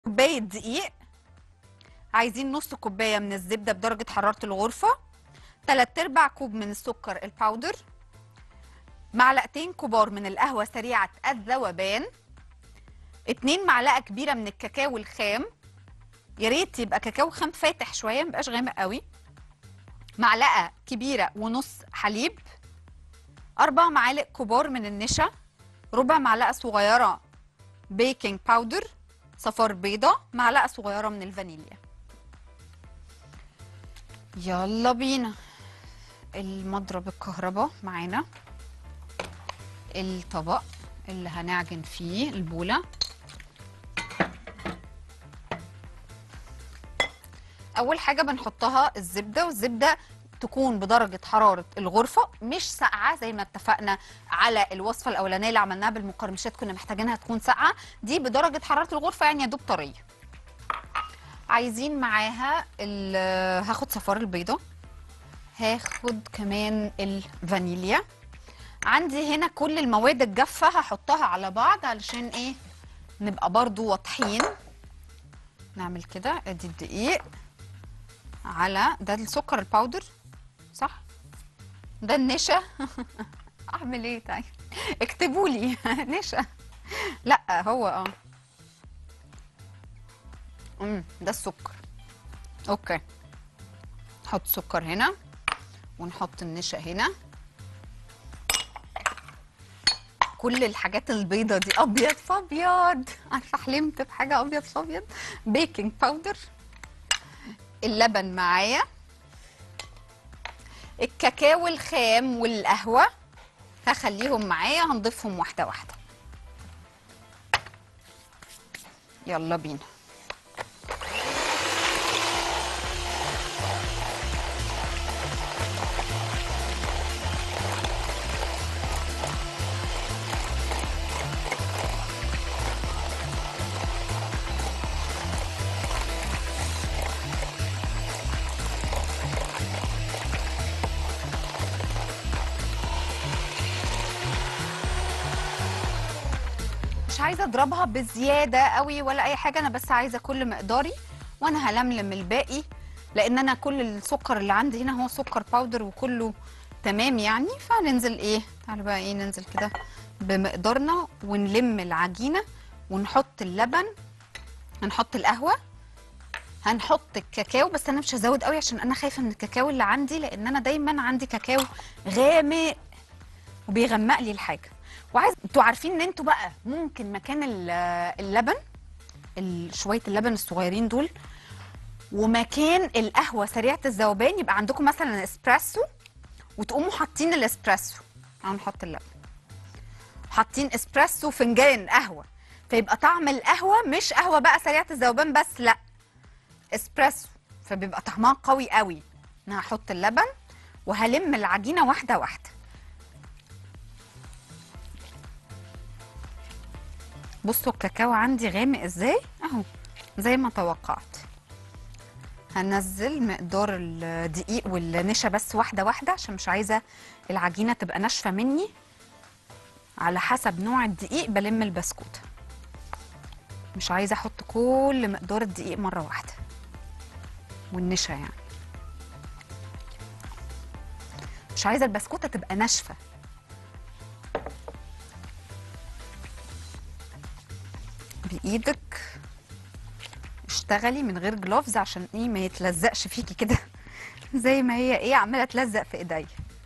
كوبايه دقيق عايزين نص كوبايه من الزبده بدرجه حراره الغرفه 3 ارباع كوب من السكر الباودر معلقتين كبار من القهوه سريعه الذوبان 2 معلقه كبيره من الكاكاو الخام يا ريت يبقى كاكاو خام فاتح شويه مبقاش غامق قوي معلقه كبيره ونص حليب أربع معالق كبار من النشا ربع معلقه صغيره بيكنج باودر صفار بيضة معلقة صغيرة من الفانيليا يلا بينا المضرب الكهرباء معانا الطبق اللي هنعجن فيه البولة أول حاجة بنحطها الزبدة والزبدة تكون بدرجة حرارة الغرفة مش ساقعة زي ما اتفقنا على الوصفة الأولانية اللي عملناها بالمقرمشات كنا محتاجينها تكون ساقعة دي بدرجة حرارة الغرفة يعني يا دوب طرية عايزين معاها ال- هاخد صفار البيضة هاخد كمان الفانيليا عندي هنا كل المواد الجافة هحطها على بعض علشان ايه نبقى برضو واضحين نعمل كده ادي الدقيق على ده السكر الباودر صح ده النشا اعمل ايه طيب اكتبوا لي نشا لا هو اه امم ده السكر اوكي نحط سكر هنا ونحط النشا هنا كل الحاجات البيضة دي ابيض في ابيض عارفه حلمت بحاجه ابيض في ابيض بيكنج باودر اللبن معايا الكاكاو الخام والقهوة هخليهم معايا هنضيفهم واحدة واحدة يلا بينا مش عايزه اضربها بزياده قوي ولا اي حاجه انا بس عايزه كل مقداري وانا هلملم الباقي لان انا كل السكر اللي عندي هنا هو سكر باودر وكله تمام يعني فهننزل ايه تعالوا بقى ايه ننزل كده بمقدارنا ونلم العجينه ونحط اللبن هنحط القهوه هنحط الكاكاو بس انا مش هزود قوي عشان انا خايفه من الكاكاو اللي عندي لان انا دايما عندي كاكاو غامق وبيغمق لي الحاجه وعايز انتوا عارفين ان انتوا بقى ممكن مكان ال- اللبن ال- شويه اللبن الصغيرين دول ومكان القهوه سريعه الذوبان يبقى عندكم مثلا اسبريسو وتقوموا حاطين الاسبريسو هنحط اللبن حاطين اسبريسو فنجان قهوه فيبقى طعم القهوه مش قهوه بقى سريعه الذوبان بس لا اسبريسو فبيبقى طعمها قوي قوي انا هحط اللبن وهلم العجينه واحده واحده بصوا الكاكاو عندي غامق ازاي اهو زي ما توقعت هنزل مقدار الدقيق والنشا بس واحده واحده عشان مش عايزه العجينه تبقى ناشفه مني على حسب نوع الدقيق بلم البسكوت مش عايزه احط كل مقدار الدقيق مره واحده والنشا يعني مش عايزه البسكوته تبقى ناشفه بايدك اشتغلي من غير جلوفز عشان ايه ما يتلزقش فيكي كده زي ما هي ايه عماله تلزق في ايديا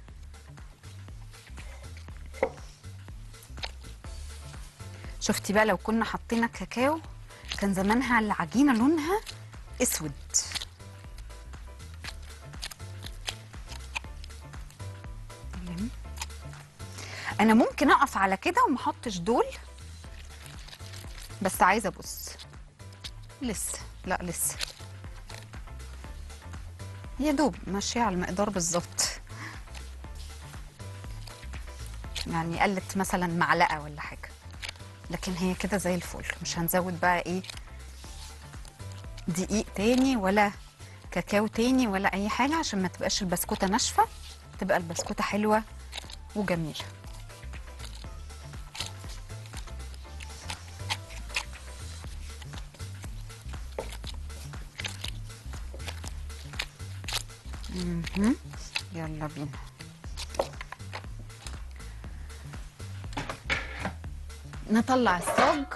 شفتي بقى لو كنا حطينا كاكاو كان زمانها العجينه لونها اسود لم. انا ممكن اقف على كده وما احطش دول بس عايزه ابص لسه لا لسه يا دوب ماشيه على المقدار بالظبط يعني قلت مثلا معلقه ولا حاجه لكن هي كده زي الفل مش هنزود بقى ايه دقيق تاني ولا كاكاو تاني ولا اي حاجه عشان ما تبقاش البسكوته ناشفه تبقى البسكوته حلوه وجميله مهم. يلا بينا نطلع الصاج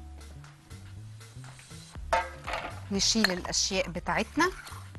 نشيل الاشياء بتاعتنا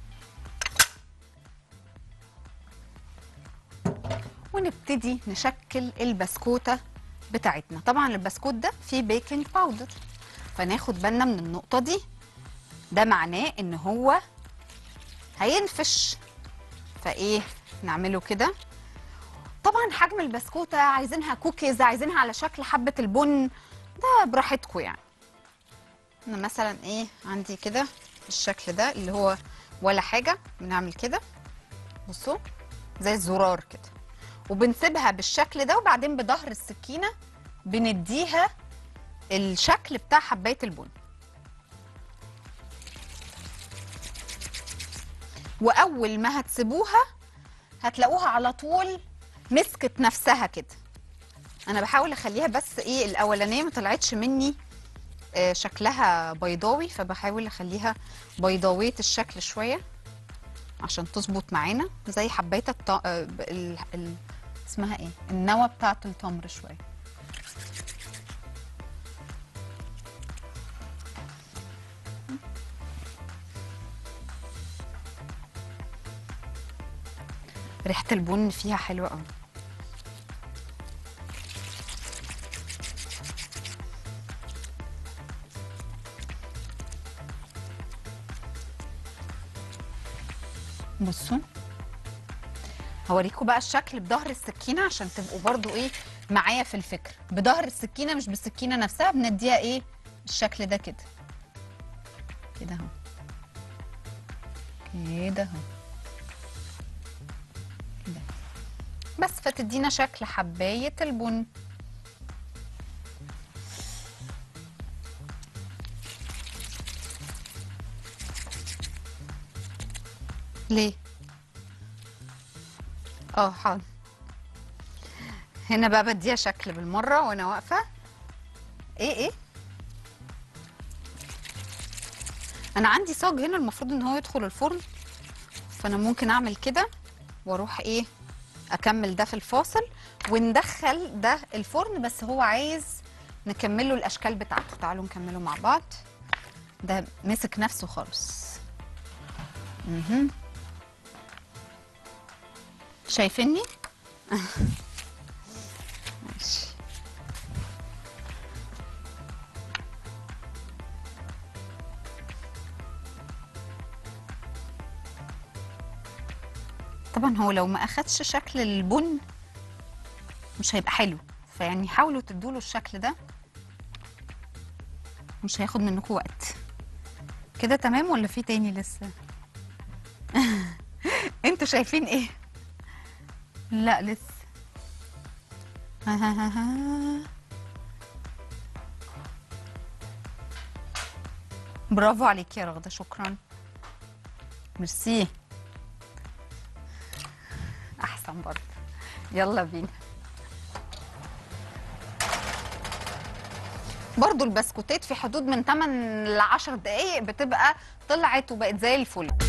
ونبتدي نشكل البسكوته بتاعتنا طبعا البسكوت ده فيه بيكنج باودر فناخد بالنا من النقطه دي ده معناه ان هو هينفش فايه نعمله كده طبعا حجم البسكوته عايزينها كوكيز عايزينها على شكل حبه البن ده براحتكم يعني انا مثلا ايه عندي كده الشكل ده اللي هو ولا حاجه بنعمل كده بصوا زي الزرار كده وبنسيبها بالشكل ده وبعدين بظهر السكينه بنديها الشكل بتاع حبايه البن واول ما هتسيبوها هتلاقوها على طول مسكت نفسها كده انا بحاول اخليها بس ايه الاولانيه ما طلعتش مني آه، شكلها بيضاوي فبحاول اخليها بيضاويه الشكل شويه عشان تظبط معانا زي حبايه الط... آه، ال... ال... اسمها ايه النوى بتاعه التمر شويه ريحه البن فيها حلوه قوي بصوا هوريكم بقى الشكل بظهر السكينه عشان تبقوا برضو ايه معايا في الفكر بظهر السكينه مش بالسكينه نفسها بنديها ايه الشكل ده كده كده اهو كده اهو كده بس فتدينا شكل حبايه البن ليه اه حاضر هنا بقى بديها شكل بالمره وانا واقفه ايه ايه انا عندي صاج هنا المفروض ان هو يدخل الفرن فانا ممكن اعمل كده واروح ايه اكمل ده في الفاصل وندخل ده الفرن بس هو عايز نكمله الاشكال بتاعته تعالوا نكمله مع بعض ده مسك نفسه خالص مهم. شايفيني ماشي طبعا هو لو ما اخدش شكل البن مش هيبقى حلو فيعني حاولوا تدوله الشكل ده مش هياخد منكم وقت كده تمام ولا في تاني لسه انتوا شايفين ايه لا لسه ها ها ها ها. برافو عليك يا رغدة شكرا ميرسي احسن برضه يلا بينا برضو البسكوتات في حدود من 8 ل 10 دقايق بتبقى طلعت وبقت زي الفل